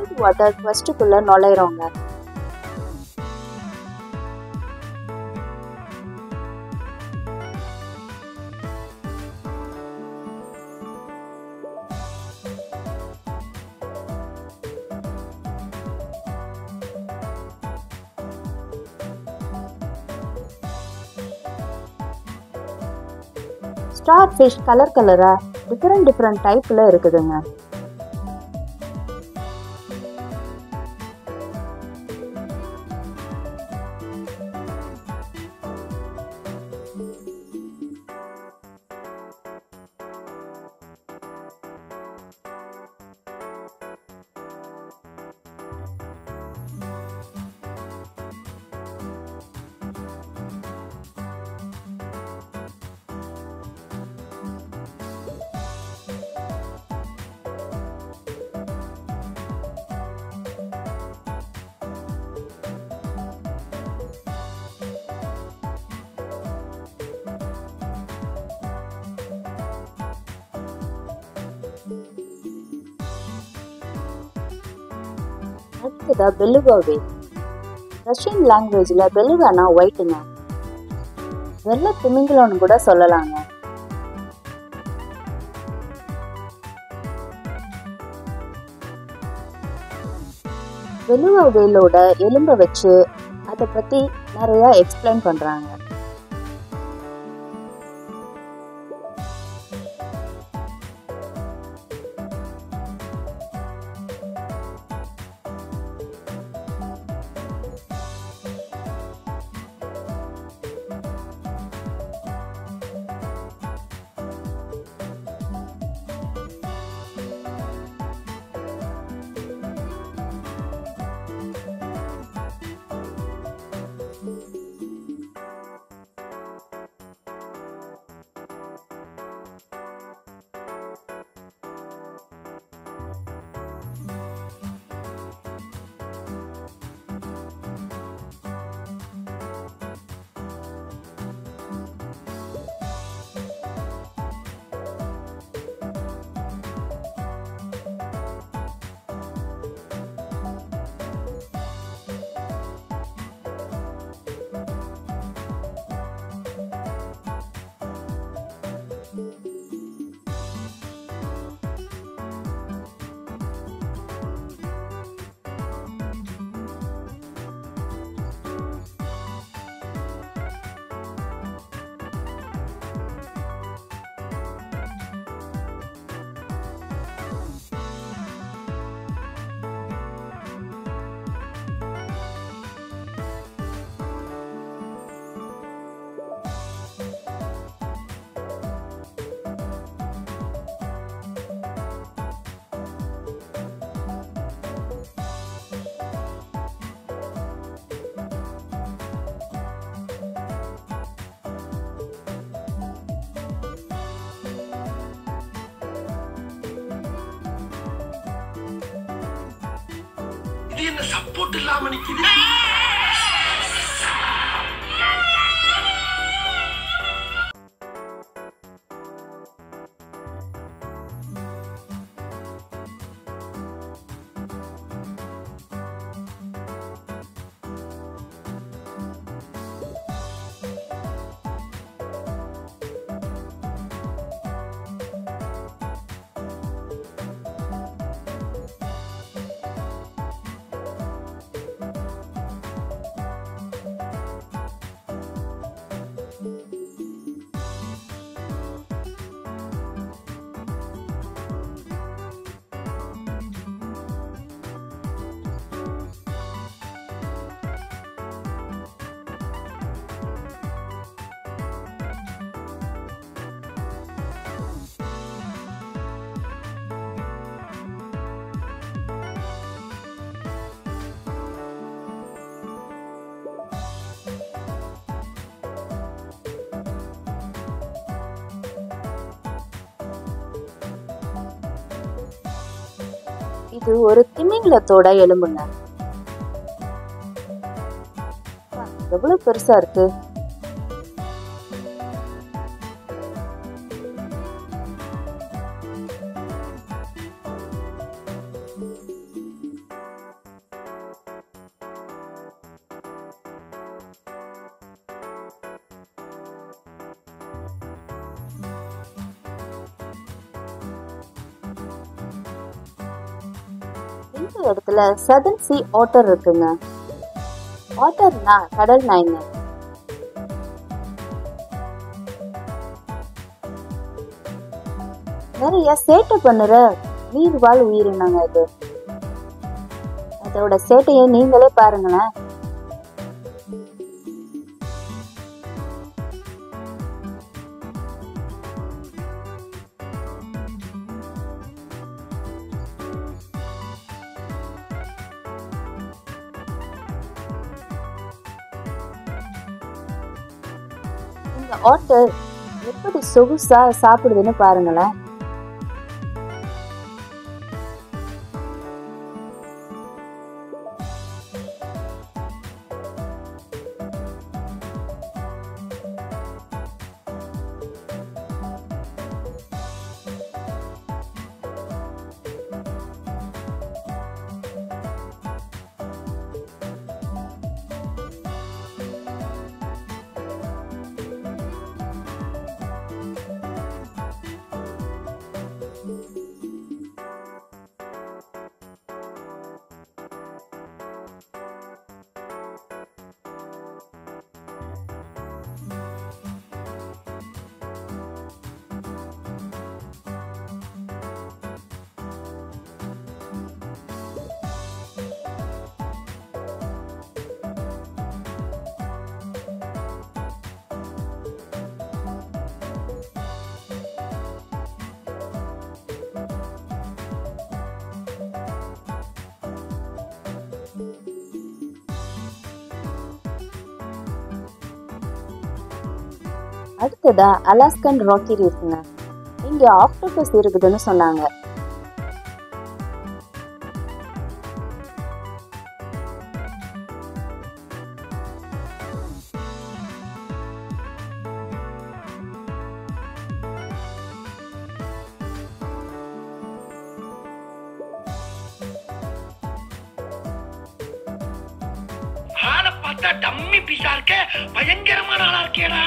deep water குவெஸ்ட்டுக்குள்ள நுழையிறோங்க star fish colour கலரா டிஃப்ரெண்ட் டிஃப்ரெண்ட் டைப்ல இருக்குதுங்க அடுத்ததா பெலுகா வேல் ரஷ்யன் லாங்குவேஜ்ல பெலுகானா ஒயிட்டுங்க வெள்ளை திமிங்கலம்னு கூட சொல்லலாங்க பெலுகா வேலோட எலும்பை வச்சு அதை பத்தி நிறைய எக்ஸ்பிளைன் பண்றாங்க இது என்ன சப்போர்ட் இல்லாம நிக்குது இது ஒரு திமிங்கலத்தோட எலும்புங்க அப்பா, எவ்வளவு பெருசா இருக்கு இந்த இடத்துல சதன் சி ஆட்டர் இருக்குங்க ஆட்டர்னா கடல் நாய்ங்க நிறைய சேட்டை பண்ணுற நீர்வாழ் உயிரினங்க இது அதோட சேட்டையை நீங்களே பாருங்களேன் இந்த ஆட்டர் எப்படி சொகுசா சாப்பிடுதுன்னு பாருங்களேன் அடுத்ததா அலாஸ்கன் ராக்கி ரீஃப்ங்க இங்க ஆக்டோபஸ் இருக்குதுன்னு சொன்னாங்க ஆளை பார்த்தா டம்மி பீஸா இருக்க பயங்கரமான ஆளா இருக்கேடா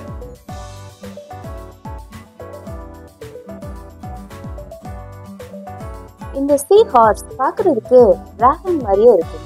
இந்த சீ ஹார்ஸ் பார்க்கிறதுக்கு டிராகன் மாதிரியே இருக்கு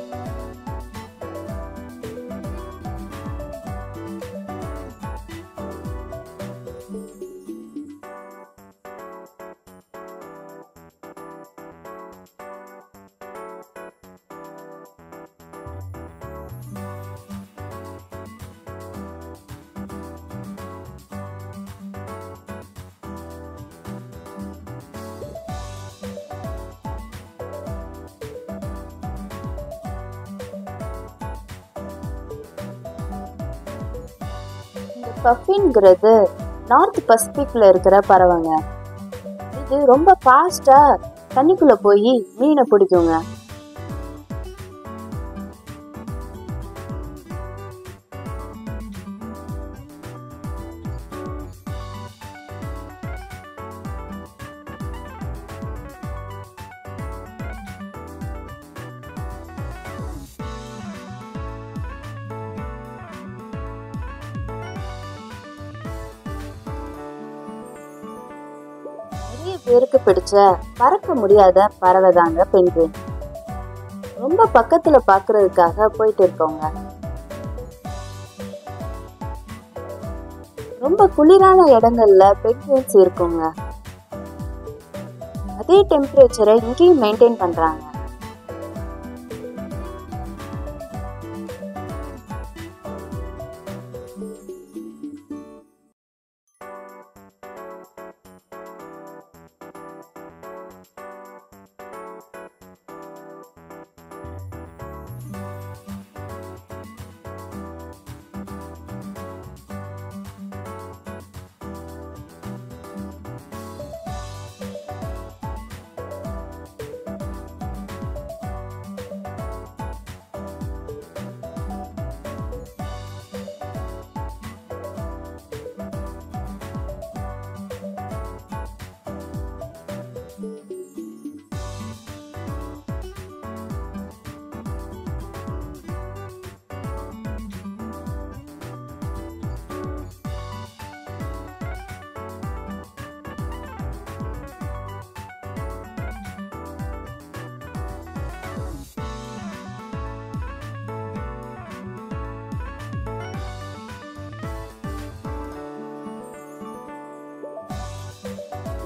இந்த பஃபின்ங்கிறது நார்த் பசிபிக்ல இருக்கிற பறவைங்க இது ரொம்ப ஃபாஸ்டா தண்ணிக்குள்ள போய் மீனை பிடிக்குங்க நிறைய பேருக்கு பிடிச்ச பறக்க முடியாத பறவை தாங்க பெண்குயின் ரொம்ப பக்கத்துல பாக்குறதுக்காக போயிட்டு இருக்கோங்க ரொம்ப குளிரான இடங்கள்ல பெண்குயின்ஸ் இருக்குங்க அதே டெம்பரேச்சரை இங்கேயும் மெயின்டைன் பண்றாங்க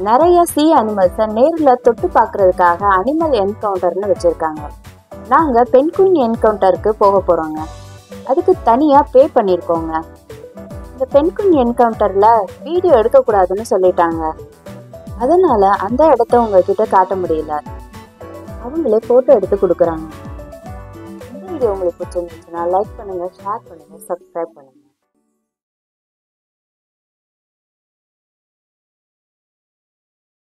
நிறைய சி அனிமல்ஸை நேரில் தொட்டு பார்க்கறதுக்காக அனிமல் என்கவுண்டர்னு வச்சுருக்காங்க நாங்கள் பென்குயின் என்கவுண்டருக்கு போக போகிறோங்க அதுக்கு தனியாக பே பண்ணியிருக்கோங்க இந்த பென்குயின் என்கவுண்டரில் வீடியோ எடுக்கக்கூடாதுன்னு சொல்லிட்டாங்க அதனால் அந்த இடத்த உங்ககிட்ட காட்ட முடியல அவங்களே ஃபோட்டோ எடுத்து கொடுக்குறாங்க இந்த வீடியோ உங்களுக்கு பிடிச்சிருந்துச்சுன்னா லைக் பண்ணுங்கள் ஷேர் பண்ணுங்கள் சப்ஸ்கிரைப் பண்ணுங்கள்